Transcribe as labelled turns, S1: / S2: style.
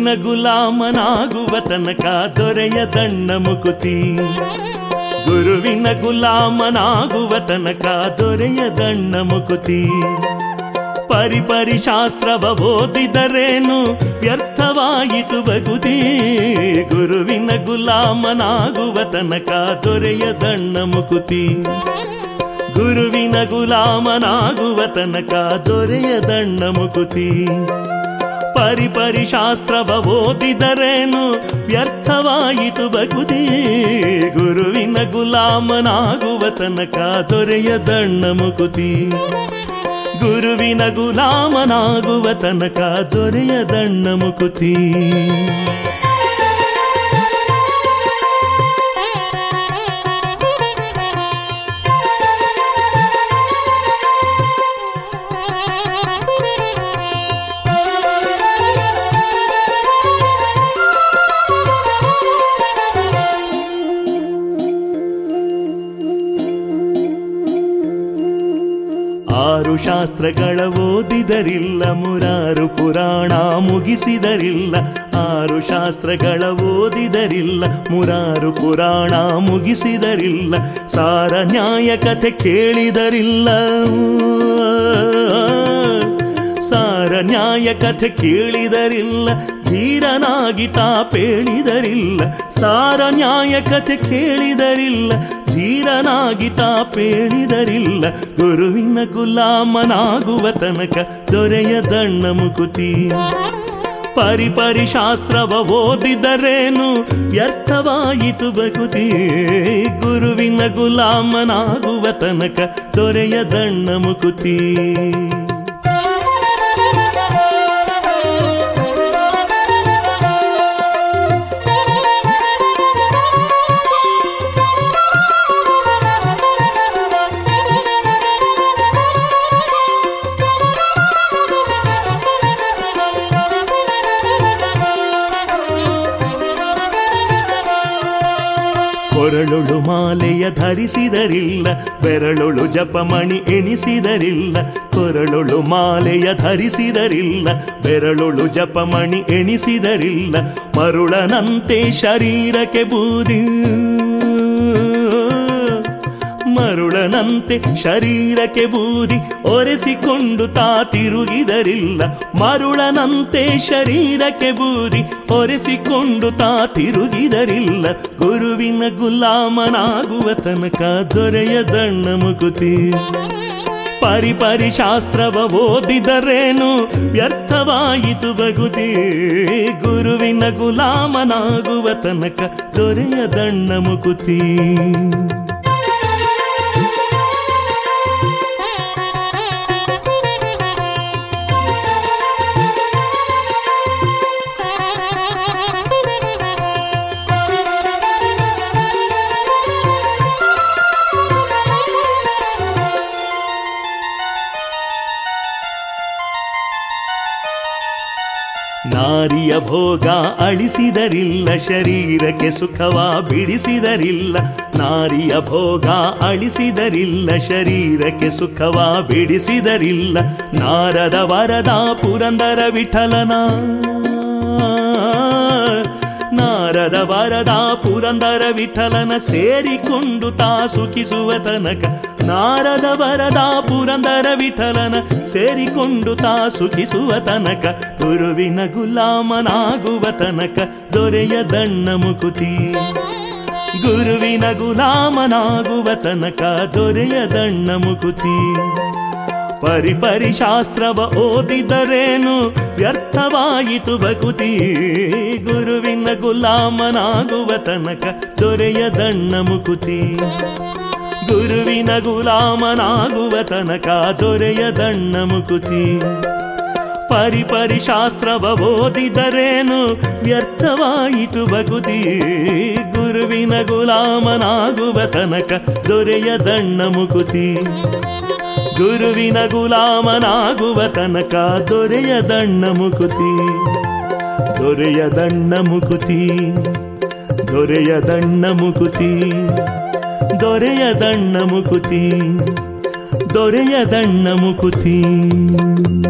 S1: ಗುಲಾಮನಾಗುವ ತನಕ ದೊರೆಯದಣ್ಣ ಮುಕುತಿ ಗುರುವಿನ ಗುಲಾಮನಾಗುವ ತನಕ ದೊರೆಯದಣ್ಣ ಮುಕುತಿ ಪರಿಪರಿ ಶಾಸ್ತ್ರವ ಓದಿದರೇನು ವ್ಯರ್ಥವಾಯಿತು ಬಗುದಿ ಗುರುವಿನ ಗುಲಾಮನಾಗುವ ತನಕ ದೊರೆಯದಣ್ಣ ಮುಕುತಿ ಗುರುವಿನ ಗುಲಾಮನಾಗುವ ತನಕ ದೊರೆಯದಣ್ಣ ಮುಕುತಿ ಪರಿಪರಿ ಶಾಸ್ತ್ರವ ಓದಿದರೇನು ವ್ಯರ್ಥವಾಯಿತು ಬಗುದಿ ಗುರುವಿನ ಗುಲಾಮನಾಗುವ ತನಕ ದೊರೆಯದಣ್ಣ ಮುಕುತಿ ಗುರುವಿನ ಗುಲಾಮನಾಗುವ ತನಕ ದೊರೆಯದಣ್ಣ ಮುಕುತಿ ಆರು ಶಾಸ್ತ್ರಗಳ ಓದಿದರಿಲ್ಲ ಮುರಾರು ಪುರಾಣ ಮುಗಿಸಿದರಿಲ್ಲ ಆರು ಶಾಸ್ತ್ರಗಳ ಓದಿದರಿಲ್ಲ ಮುರಾರು ಪುರಾಣ ಮುಗಿಸಿದರಿಲ್ಲ ಸಾರ ನ್ಯಾಯ ಕಥೆ ಕೇಳಿದರಿಲ್ಲ ಸಾರ ನ್ಯಾಯ ಕಥೆ ಕೇಳಿದರಿಲ್ಲ ಧೀರನಾಗಿ ತಾಪೇಳಿದರಿಲ್ಲ ಸಾರ ನ್ಯಾಯ ಕಥೆ ಕೇಳಿದರಿಲ್ಲ ಧೀರನಾಗಿ ತಾಪೇಳಿದರಿಲ್ಲ ಗುರುವಿನ ಗುಲಾಮನಾಗುವ ತನಕ ದೊರೆಯದಣ್ಣ ಮುಕುತಿ ಪರಿಪರಿ ಶಾಸ್ತ್ರವ ಓದಿದರೇನು ವ್ಯರ್ಥವಾಯಿತು ಬಗುತಿ ಗುರುವಿನ ಗುಲಾಮನಾಗುವ ತನಕ ದೊರೆಯದಣ್ಣ ಮುಕುತಿ ಕೊರಳುಳು ಮಾಲೆಯ ಧರಿಸಿದರಿಲ್ಲ ಬೆರಳುಳು ಜಪಮಣಿ ಎಣಿಸಿದರಿಲ್ಲ ಕೊರಳುಳು ಮಾಲೆಯ ಧರಿಸಿದರಿಲ್ಲ ಬೆರಳುಳು ಜಪಮಣಿ ಎಣಿಸಿದರಿಲ್ಲ ಮರುಳನಂತೆ ಶರೀರಕ್ಕೆ ಬೂದಿ ಮರುಳನಂತೆ ಶರೀರಕ್ಕೆ ಬೂದಿ ಒರೆಸಿಕೊಂಡು ತಾ ತಿರುಗಿದರಿಲ್ಲ ಮರುಳನಂತೆ ಶರೀರಕ್ಕೆ ಬೂದಿ ಒರೆಸಿಕೊಂಡು ತಾ ತಿರುಗಿದರಿಲ್ಲ ಗುರುವಿನ ಗುಲಾಮನಾಗುವ ತನಕ ದೊರೆಯದಣ್ಣ ಮುಕುತಿ ಪರಿಪರಿ ಶಾಸ್ತ್ರವ ಓದಿದರೇನು ವ್ಯರ್ಥವಾಯಿತು ಬಗುದಿ ಗುರುವಿನ ಗುಲಾಮನಾಗುವ ತನಕ ದೊರೆಯದಣ್ಣ ಮುಕುತಿ ನಾರಿಯ ಭೋಗ ಅಳಿಸಿದರಿಲ್ಲ ಶರೀರಕ್ಕೆ ಸುಖವ ಬಿಡಿಸಿದರಿಲ್ಲ ನಾರಿಯ ಭೋಗ ಅಳಿಸಿದರಿಲ್ಲ ಶರೀರಕ್ಕೆ ಸುಖವ ಬಿಡಿಸಿದರಿಲ್ಲ ನಾರದ ವರದ ಪುರಂದರ ವಿಠಲನ ನಾರದ ವರದ ಪುರಂದರ ವಿಠಲನ ಸೇರಿಕೊಂಡು ತಾ ಸುಖಿಸುವ ತನಕ ನಾರದ ವರದ ಪುರಂದರ ವಿಠಲನ ಸೇರಿಕೊಂಡು ತಾ ಸುಖಿಸುವ ತನಕ ಗುರುವಿನ ಗುಲಾಮನಾಗುವ ತನಕ ದೊರೆಯದಣ್ಣ ಮುಕುತಿ ಗುರುವಿನ ಗುಲಾಮನಾಗುವ ತನಕ ದೊರೆಯದಣ್ಣ ಮುಕುತಿ ಪರಿಪರಿ ಶಾಸ್ತ್ರವ ಓದಿದರೇನು ವ್ಯರ್ಥವಾಯಿತು ಬಕುತಿ ಗುರುವಿನ ಗುಲಾಮನಾಗುವ ತನಕ ದೊರೆಯದಣ್ಣ ಮುಕುತಿ ಗುರುವಿನ ಗುಲಾಮನಾಗುವ ತನಕ ದೊರೆಯದಣ್ಣ ಮುಕುತಿ ಪರಿಪರಿ ಶಾಸ್ತ್ರವ ಓದಿದರೇನು ವ್ಯರ್ಥವಾಯಿತು ಬಗುದಿ ಗುರುವಿನ ಗುಲಾಮನಾಗುವ ತನಕ ದೊರೆಯದಣ್ಣ ಮುಕುತಿ ಗುರುವಿನ ಗುಲಾಮನಾಗುವ ತನಕ ದೊರೆಯದಣ್ಣ ಮುಕುತಿ ದೊರೆಯದಣ್ಣ ಮುಕುತಿ ದೊರೆಯದಣ್ಣ ಮುಕುತಿ ದೊರೆಯದಣ್ಣ ಮುಕುತಿ ದೊರೆಯದಣ್ಣ ಮುಕುತಿ